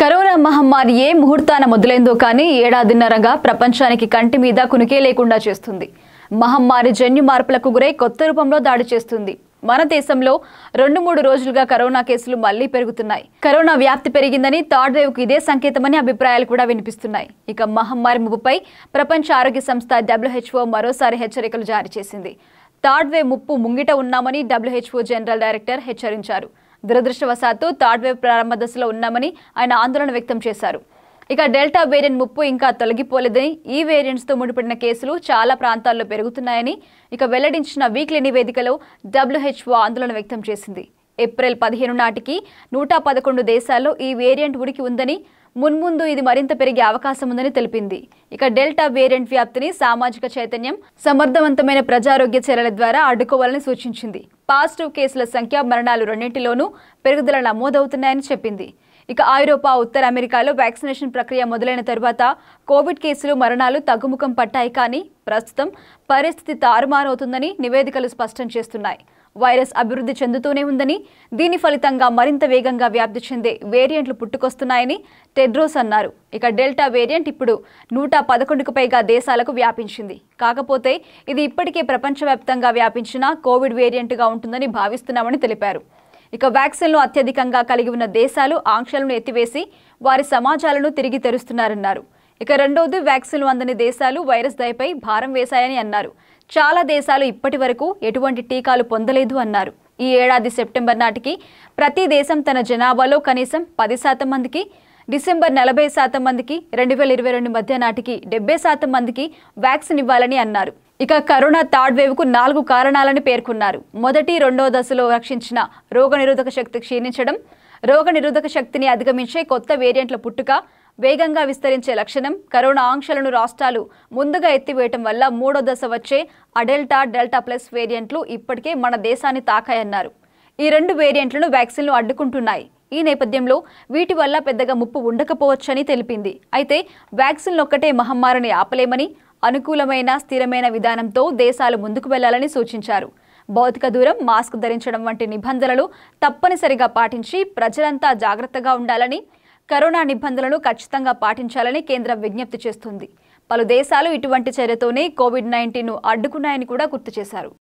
corona మహమ్మారి ఏ ముహూర్తాన మొదలైందో కానీ ఏడాదిన్నరగా ప్రపంచానికి కంటి మీద కునికే లేకుండా చేస్తుంది మహమ్మారి జన్యు మార్పులకు గురై కొత్త రూపంలో దాడి చేస్తుంది మన దేశంలో రెండు మూడు రోజులుగా కరోనా కేసులు మళ్లీ పెరుగుతున్నాయి కరోనా వ్యాప్తి పెరిగిందని థర్డ్ వేవ్ కు ఇదే సంకేతమని అభిప్రాయాలు కూడా వినిపిస్తున్నాయి ఇక మహమ్మారి ముప్పుపై ప్రపంచ ఆరోగ్య సంస్థ డబ్ల్యూహెచ్ఓ మరోసారి హెచ్చరికలు జారీ చేసింది థర్డ్ వేవ్ ముప్పు ముంగిట ఉన్నామని డబ్ల్యూహెచ్ఓ జనరల్ డైరెక్టర్ హెచ్చరించారు దురదృష్టవశాత్తు థర్డ్ వేవ్ ప్రారంభ దశలో ఉన్నామని ఆయన ఆందోళన వ్యక్తం చేశారు ఇక డెల్టా వేరియంట్ ముప్పు ఇంకా తొలగిపోలేదని ఈ వేరియంట్స్ తో ముడిపడిన కేసులు చాలా ప్రాంతాల్లో పెరుగుతున్నాయని ఇక వెల్లడించిన వీక్లీ నివేదికలో డబ్ల్యూహెచ్ఓ ఆందోళన వ్యక్తం చేసింది ఏప్రిల్ పదిహేను నాటికి నూట పదకొండు దేశాల్లో ఈ వేరియంట్ ఉనికి ఉందని మున్ముందు ఇది మరింత పెరిగే అవకాశం ఉందని తెలిపింది ఇక డెల్టా వేరియంట్ వ్యాప్తిని సామాజిక చైతన్యం సమర్థవంతమైన ప్రజారోగ్య చర్యల ద్వారా అడ్డుకోవాలని సూచించింది పాజిటివ్ కేసుల సంఖ్య మరణాలు రెండింటిలోనూ పెరుగుదల నమోదవుతున్నాయని చెప్పింది ఇక ఐరోపా ఉత్తర అమెరికాలో వ్యాక్సినేషన్ ప్రక్రియ మొదలైన తరువాత కోవిడ్ కేసులు మరణాలు తగ్గుముఖం పట్టాయి కానీ ప్రస్తుతం పరిస్థితి తారుమారవుతుందని నివేదికలు స్పష్టం చేస్తున్నాయి వైరస్ అభివృద్ధి చెందుతూనే ఉందని దీని ఫలితంగా మరింత వేగంగా వ్యాప్తి చెందే వేరియంట్లు పుట్టుకొస్తున్నాయని టెడ్రోస్ అన్నారు ఇక డెల్టా వేరియంట్ ఇప్పుడు నూట పదకొండుకు పైగా దేశాలకు వ్యాపించింది కాకపోతే ఇది ఇప్పటికే ప్రపంచవ్యాప్తంగా వ్యాపించిన కోవిడ్ వేరియంట్గా ఉంటుందని భావిస్తున్నామని తెలిపారు ఇక వ్యాక్సిన్లు అత్యధికంగా కలిగి ఉన్న దేశాలు ఆంక్షలను ఎత్తివేసి వారి సమాజాలను తిరిగి తెరుస్తున్నారన్నారు ఇక రెండవది వ్యాక్సిన్లు అందని దేశాలు వైరస్ దయపై భారం వేశాయని అన్నారు చాలా దేశాలు ఇప్పటి వరకు ఎటువంటి టీకాలు పొందలేదు అన్నారు ఈ ఏడాది సెప్టెంబర్ నాటికి ప్రతి దేశం తన జనాభాలో కనీసం పది శాతం మందికి డిసెంబర్ నలభై శాతం మందికి రెండు వేల ఇరవై రెండు మధ్య నాటికి డెబ్బై శాతం మందికి వ్యాక్సిన్ ఇవ్వాలని అన్నారు ఇక కరోనా థర్డ్ వేవ్ కు నాలుగు కారణాలని పేర్కొన్నారు మొదటి రెండో దశలో రక్షించిన రోగనిరోధక శక్తి క్షీణించడం రోగనిరోధక శక్తిని అధిగమించే కొత్త వేరియంట్ల పుట్టుక వేగంగా విస్తరించే లక్షణం కరోనా ఆంక్షలను రాష్ట్రాలు ముందుగా ఎత్తివేయటం వల్ల మూడో దశ వచ్చే అడెల్టా డెల్టా ప్లస్ వేరియంట్లు ఇప్పటికే మన దేశాన్ని తాకాయన్నారు ఈ రెండు వేరియంట్లను వ్యాక్సిన్లు అడ్డుకుంటున్నాయి ఈ నేపథ్యంలో వీటి వల్ల పెద్దగా ముప్పు ఉండకపోవచ్చని తెలిపింది అయితే వ్యాక్సిన్లు ఒక్కటే మహమ్మారిని ఆపలేమని అనుకూలమైన స్థిరమైన విధానంతో దేశాలు ముందుకు వెళ్లాలని సూచించారు భౌతిక దూరం మాస్క్ ధరించడం వంటి నిబంధనలు తప్పనిసరిగా పాటించి ప్రజలంతా జాగ్రత్తగా ఉండాలని కరోనా నిబంధనలను ఖచ్చితంగా పాటించాలని కేంద్రం విజ్ఞప్తి చేస్తుంది పలు దేశాలు ఇటువంటి చర్యతోనే కోవిడ్ నైన్టీన్ను అడ్డుకున్నాయని కూడా గుర్తు చేశారు